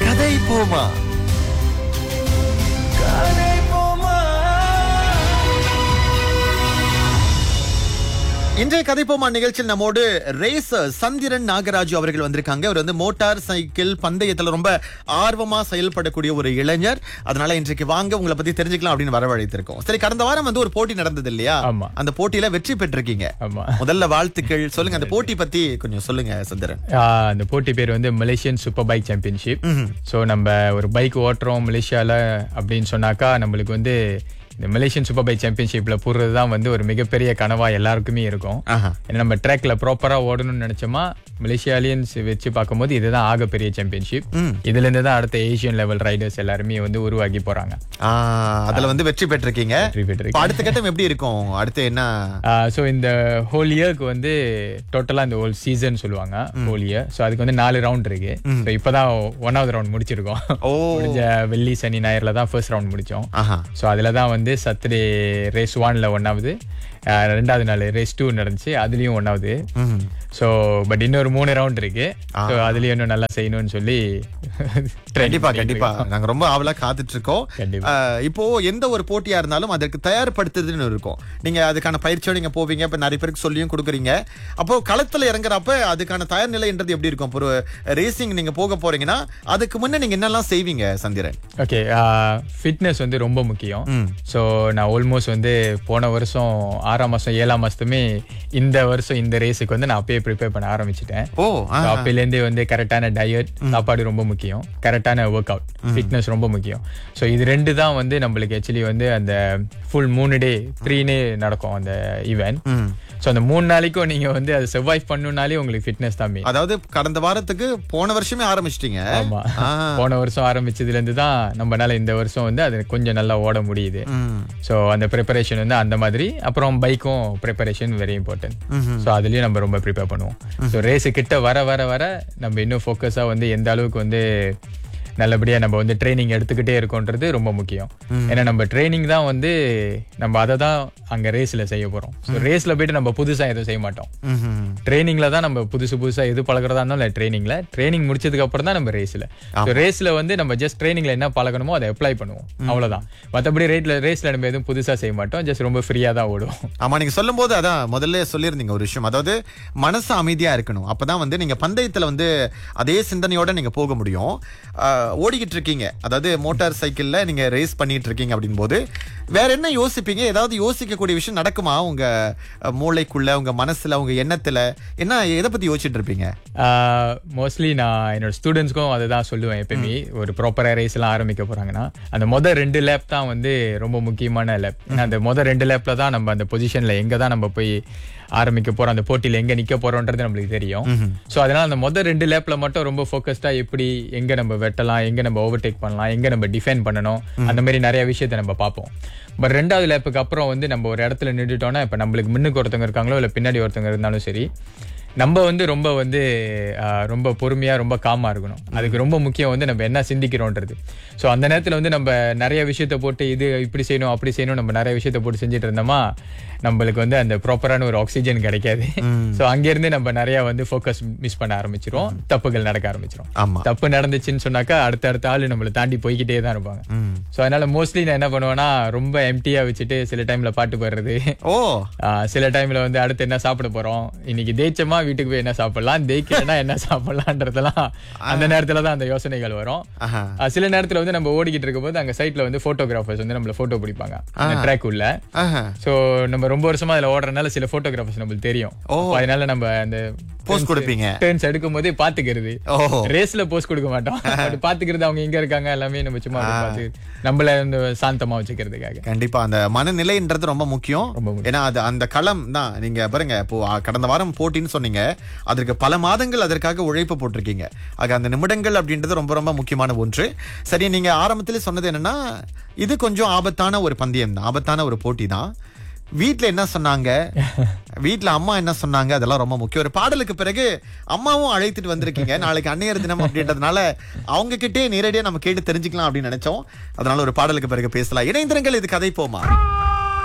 கதை போமா கதை போமா இன்றைய கதைப்போமா நிகழ்ச்சியில் நம்மோடு ரேசர் சந்திரன் நாகராஜு அவர்கள் வந்திருக்காங்க அவர் வந்து மோட்டார் சைக்கிள் பந்தயத்துல ரொம்ப ஆர்வமா செயல்படக்கூடிய ஒரு இளைஞர் அதனால இன்றைக்கு வாங்க உங்களை பத்தி தெரிஞ்சுக்கலாம் அப்படின்னு வரவழைத்திருக்கோம் சரி கடந்த வாரம் வந்து ஒரு போட்டி நடந்தது இல்லையா ஆமா. அந்த போட்டியில வெற்றி பெற்றிருக்கீங்க ஆமா முதல்ல வாழ்த்துக்கள் சொல்லுங்க அந்த போட்டி பத்தி கொஞ்சம் சொல்லுங்க சந்திரன் ஆஹ் அந்த போட்டி பேர் வந்து Malaysian super bike championship so நம்ம ஒரு பைக் ஓட்டுறோம் மலேசியால அப்படின்னு சொன்னாக்கா நம்மளுக்கு வந்து இந்த மலேசியன் சூப்பர் பைக் சாம்பியன்ஷிப்ல போடுறது தான் வந்து ஒரு மிகப்பெரிய கனவா எல்லாருக்குமே இருக்கும் ஆஹா ஏன்னா நம்ம ட்ராக்ல ப்ராப்பரா ஓடணும்னு நினைச்சோமா மலேசியாலியன்ஸ் வச்சு பார்க்கும்போது இதுதான் ஆகப்பெரிய சாம்பியன்ஷிப் இதுல இருந்து தான் அடுத்த ஏசியன் லெவல் ரைடர்ஸ் எல்லாருமே வந்து உருவாக்கி போறாங்க ஆ, அதுல வந்து வெற்றி பெற்றிருக்கீங்க வெற்றி பெற்றிருக்கீங்க. இப்ப அடுத்த கட்டம் எப்படி இருக்கும் அடுத்து என்ன ஸோ இந்த ஹோல் இயர்க்கு வந்து டோட்டலாக இந்த ஹோல் சீசன் சொல்லுவாங்க ஹோல் இயர் ஸோ அதுக்கு வந்து நாலு ரவுண்ட் இருக்கு ஸோ இப்போதான் ஒன்னாவது ரவுண்ட் முடிச்சிருக்கோம் ஓ முடிஞ்ச வெள்ளி சனி ஞாயிறுல தான் ஃபர்ஸ்ட் ரவுண்ட் முடிச்சோம் ஆஹா ஸோ அதில் தான் வந்து சத்துடே ரேஸ் ஒன்ல ஒன்னாவது அஹ், ரெண்டாவது நாள் ரேஸ் டூ நடந்துச்சு அதுலேயும் ஒன்னாவது ம். ஸோ பட் இன்னொரு மூணு ரவுண்ட் இருக்கு ஸோ அதுலேயும் இன்னும் நல்லா செய்யணும்னு சொல்லி கண்டிப்பா கண்டிப்பா நாங்க ரொம்ப ஆவலா காத்துட்டு இருக்கோம் கண்டிப்பா. ஆஹ், இப்போ எந்த ஒரு போட்டியா இருந்தாலும் அதற்கு தயார்படுத்துறதுன்னு இருக்கும் நீங்க அதுக்கான பயிற்சியோட நீங்க போவீங்க இப்ப நிறைய பேருக்கு சொல்லியும் கொடுக்குறீங்க அப்போ களத்துல இறங்குறப்ப அதுக்கான தயார் நிலைன்றது எப்படி இருக்கும் இப்போ ஒரு ரேசிங் நீங்க போக போறீங்கன்னா அதுக்கு முன்ன நீங்க என்னெல்லாம் செய்வீங்க சந்திரன் ஓகே ஃபிட்னஸ் வந்து ரொம்ப முக்கியம் ம். ஸோ நான் ஆல்மோஸ்ட் வந்து போன வருஷம் ஆறாம் மாதம் ஏழாம் மாதத்துமே இந்த வருஷம் இந்த ரேஸுக்கு வந்து நான் அப்பயே ப்ரிப்பேர் பண்ண ஆரம்பிச்சிட்டேன் ஓ ஆ, So, அப்பையிலேருந்தே வந்து கரெக்டான டயட் சாப்பாடு ரொம்ப முக்கியம் கரெக்டான ஒர்க் அவுட் ஃபிட்னஸ் ரொம்ப முக்கியம் ஸோ இது ரெண்டு தான் வந்து நம்மளுக்கு ஆக்சுவலி வந்து அந்த ஃபுல் மூணு டே த்ரீ டே நடக்கும் அந்த ஈவென்ட் ம். ஸோ அந்த மூணு நாளைக்கும் நீங்க வந்து அதை சர்வைவ் பண்ணணும்னாலே உங்களுக்கு ஃபிட்னஸ் தான் main. அதாவது கடந்த வாரத்துக்கு போன வருஷமே ஆரம்பிச்சிட்டீங்க ஆமா ஆ. போன வருஷம் ஆரம்பிச்சதுல இருந்து தான் நம்மனால இந்த வருஷம் வந்து அது கொஞ்சம் நல்லா ஓட முடியுது ம். ஸோ அந்த ப்ரிப்பரேஷன் வந்து அந்த மாதிரி அப்புறம் பைக்கும் ப்ரிப்பரேஷன் வெரி இம்பார்ட்டன்ட் ஸோ அதுலயும் நம்ம ரொம்ப ப்ரிப்பேர் பண்ணுவோம் ஸோ ரேஸு கிட்ட வர வர வர நம்ம இன்னும் ஃபோக்கஸாக வந்து எந்த அளவுக்கு வந்து நல்லபடியா நம்ம வந்து ட்ரைனிங் எடுத்துக்கிட்டே இருக்கோன்றது ரொம்ப முக்கியம் ஏன்னா நம்ம ட்ரைனிங் தான் வந்து நம்ம அதை தான் அங்க ரேஸ்ல செய்ய போறோம் ஸோ ரேஸ்ல போயிட்டு நம்ம புதுசா எதுவும் செய்ய மாட்டோம் ம்ஹும். ட்ரைனிங்ல தான் நம்ம புதுசு புதுசா எது பழகிறதா இருந்தாலும் ட்ரைனிங்ல ட்ரைனிங் முடிச்சதுக்கு அப்புறம் தான் நம்ம ரேஸ்ல ஸோ ரேஸ்ல வந்து நம்ம ஜஸ்ட் ட்ரைனிங்ல என்ன பழகணுமோ அதை அப்ளை பண்ணுவோம் அவ்வளவுதான் மற்றபடி ரேட்ல ரேஸ்ல நம்ம எதுவும் புதுசா செய்ய மாட்டோம் ஜஸ்ட் ரொம்ப ஃப்ரீயா தான் ஓடுவோம் ஆமா நீங்க சொல்லும் போது அதான் முதல்ல சொல்லியிருந்தீங்க ஒரு விஷயம் அதாவது மனசு அமைதியா இருக்கணும் அப்பதான் வந்து நீங்க பந்தயத்துல வந்து அதே சிந்தனையோட நீங்க போக முடியும் ஆஹ், ஓடிக்கிட்டு இருக்கீங்க அதாவது மோட்டார் சைக்கிள்ல நீங்க ரேஸ் பண்ணிட்டு இருக்கீங்க அப்படின் போது வேற என்ன யோசிப்பீங்க ஏதாவது யோசிக்கக்கூடிய விஷயம் நடக்குமா உங்க அஹ், மூளைக்குள்ள உங்க மனசுல உங்க எண்ணத்துல என்ன எதை பத்தி யோசிச்சுட்டு இருப்பீங்க மோஸ்ட்லி நான் என்னோட ஸ்டூடெண்ட்ஸ்க்கும் அதை தான் சொல்லுவேன் எப்பயுமே ஒரு ப்ராப்பராக ரேஸ் எல்லாம் ஆரம்பிக்க போறாங்கன்னா அந்த மொதல் ரெண்டு லேப் தான் வந்து ரொம்ப முக்கியமான லேப் ஏன்னா அந்த மொதல் ரெண்டு லேப்ல தான் நம்ம அந்த பொசிஷன்ல எங்க தான் நம்ம போய் ஆரம்பிக்க போறோம் அந்த போட்டியில எங்க நிக்க போறோம்ன்றது நம்மளுக்கு தெரியும் ஸோ அதனால அந்த மொதல் ரெண்டு லேப்ல மட்டும் ரொம்ப ஃபோக்கஸ்டா எப்படி எங்க நம்ம வெட்டலாம் எங்க நம்ம ஓவர்டேக் பண்ணலாம் எங்க நம்ம டிஃபெண்ட் பண்ணணும் அந்த மாதிரி நிறைய விஷயத்த நம்ம பார்ப்போம் பட் ரெண்டாவது லேப்புக்கு அப்புறம் வந்து நம்ம ஒரு இடத்துல நின்றுட்டோம்னா இப்போ நம்மளுக்கு முன்னுக்கு ஒருத்தவங்க இருக்காங்களோ இல்லை பின்னாடி ஒருத்தவங்க இருந்தாலும் சரி நம்ம வந்து ரொம்ப வந்து ஆஹ், ரொம்ப பொறுமையா ரொம்ப காமா இருக்கணும் அதுக்கு ரொம்ப முக்கியம் வந்து நம்ம என்ன சிந்திக்கிறோன்றது ஸோ அந்த நேரத்துல வந்து நம்ம நிறைய விஷயத்த போட்டு இது இப்படி செய்யணும் அப்படி செய்யணும் நம்ம நிறைய விஷயத்த போட்டு செஞ்சுட்டு இருந்தோமா நம்மளுக்கு வந்து அந்த ப்ராப்பரான ஒரு ஆக்சிஜன் கிடைக்காது ஸோ அங்கேருந்து நம்ம நிறைய வந்து ஃபோக்கஸ் மிஸ் பண்ண ஆரம்பிச்சிரும் தப்புகள் நடக்க ஆரம்பிச்சிரும் ஆமா தப்பு நடந்துச்சுன்னு சொன்னாக்கா அடுத்த அடுத்த ஆளு நம்மளை தாண்டி போய்கிட்டே தான் இருப்பாங்க ம். ஸோ அதனால மோஸ்ட்லி நான் என்ன பண்ணுவேன்னா ரொம்ப எம்டியா வச்சுட்டு சில டைம்ல பாட்டு பாடுறது ஓ ஆஹ் சில டைம்ல வந்து அடுத்து என்ன சாப்பிட போறோம் இன்னைக்கு தேய்ச்சமா வீட்டுக்கு போய் என்ன சாப்பிடலாம் தேய்க்கலன்னா என்ன சாப்பிடலான்றதெல்லாம் அந்த நேரத்துல தான் அந்த யோசனைகள் வரும் ஆஹா ஆஹ் சில நேரத்துல வந்து நம்ம ஓடிக்கிட்டு இருக்கும்போது அங்க சைட்ல வந்து போட்டோகிராஃபர்ஸ் வந்து நம்மள போட்டோ பிடிப்பாங்க அந்த ட்ராக் உள்ள ஆஹா சோ நம்ம ரொம்ப வருஷமா அதுல ஓடுறதுனால சில போட்டோகிராஃபர்ஸ் நம்மளுக்கு தெரியும் ஓ. அப்ப அதனால நம்ம அந்த போஸ்ட் கொடுப்பீங்க டேர்ன்ஸ் எடுக்கும் போதே பாத்துக்கிறது ஓ ரேஸ்ல போஸ்ட் கொடுக்க மாட்டோம் பட் பாத்துக்கிறது அவங்க எங்க இருக்காங்க எல்லாமே நம்ம சும்மா அப்படியே பார்த்து நம்மள இந்த சாந்தமா வச்சுக்கிறதுக்காக கண்டிப்பா அந்த மனநிலைன்றது ரொம்ப முக்கியம் ரொம்ப முக்கியம். ஏன்னா அது அந்த களம் தான் நீங்க பாருங்க இப்போ அ, கடந்த வாரம் போட்டின்னு சொன்னீங்க அதற்கு பல மாதங்கள் அதற்காக உழைப்பு போட்டிருக்கீங்க ஆக அந்த நிமிடங்கள் அப்படின்றது ரொம்ப ரொம்ப முக்கியமான ஒன்று சரி நீங்க ஆரம்பத்திலே சொன்னது என்னன்னா இது கொஞ்சம் ஆபத்தான ஒரு பந்தயம் தான் ஆபத்தான ஒரு போட்டி தான் வீட்ல என்ன சொன்னாங்க வீட்ல அம்மா என்ன சொன்னாங்க அதெல்லாம் ரொம்ப முக்கியம் ஒரு பாடலுக்கு பிறகு அம்மாவும் அழைத்துட்டு வந்திருக்கீங்க நாளைக்கு அன்னையர் தினம் அப்படின்றதுனால அவங்க கிட்டே நேரடியா நம்ம கேட்டு தெரிஞ்சுக்கலாம் அப்படின்னு நினைச்சோம் அதனால ஒரு பாடலுக்கு பிறகு பேசலாம் இணைந்திருங்கள் இது கதை போமா